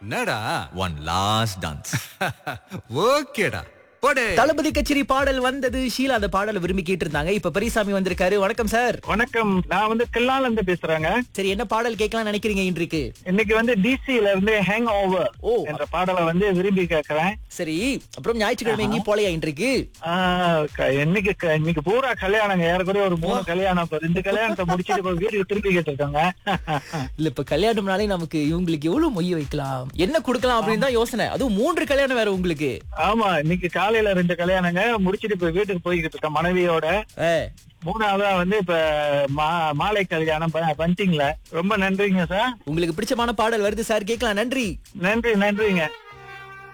என்னடா one last dance ஓகேடா போடு தளபதி கச்சேரி பாடல் வந்தது ஷீலா அந்த பாடலை விரும்பி கேட்டிருந்தாங்க இப்ப பெரியசாமி வந்திருக்காரு வணக்கம் சார் வணக்கம் நான் வந்து கில்லால இருந்து பேசுறேங்க சரி என்ன பாடல் கேட்கலாம் நினைக்கிறீங்க இன்றைக்கு இன்னைக்கு வந்து டிசில இருந்து ஹேங் ஓவர் ஓ. என்ற பாடலை வந்து விரும்பி கேட்கிறேன் சரி அப்புறம் ஞாயிற்றுக்கிழமை எங்கேயும் போலையா இன்றைக்கு ஆஹ் க- இன்னைக்கு க- இன்னைக்கு பூரா கல்யாணங்க ஏறக்குறைய ஒரு மூணு கல்யாணம் இப்ப ரெண்டு கல்யாணத்தை முடிச்சிட்டு இப்ப வீட்டுக்கு திருப்பி கேட்டிருக்காங்க இல்ல இப்ப கல்யாணம்னாலே நமக்கு இவங்களுக்கு எவ்வளவு மொய் வைக்கலாம் என்ன கொடுக்கலாம் அப்படின்னு தான் யோசனை அதுவும் மூன்று கல்யாணம் வேற உங்களுக்கு ஆமா இன்னைக்கு காலையில ரெண்டு கல்யாணங்க முடிச்சிட்டு இப்ப வீட்டுக்கு போய்கிட்டு இருக்கேன் மனைவியோட ஏ, மூணாவதா வந்து இப்ப மா- மாலை கல்யாணம் ப- பண்டிங்ல ரொம்ப நன்றிங்க சார் உங்களுக்கு பிடிச்சமான பாடல் வருது சார் கேட்கலாம் நன்றி நன்றி நன்றிங்க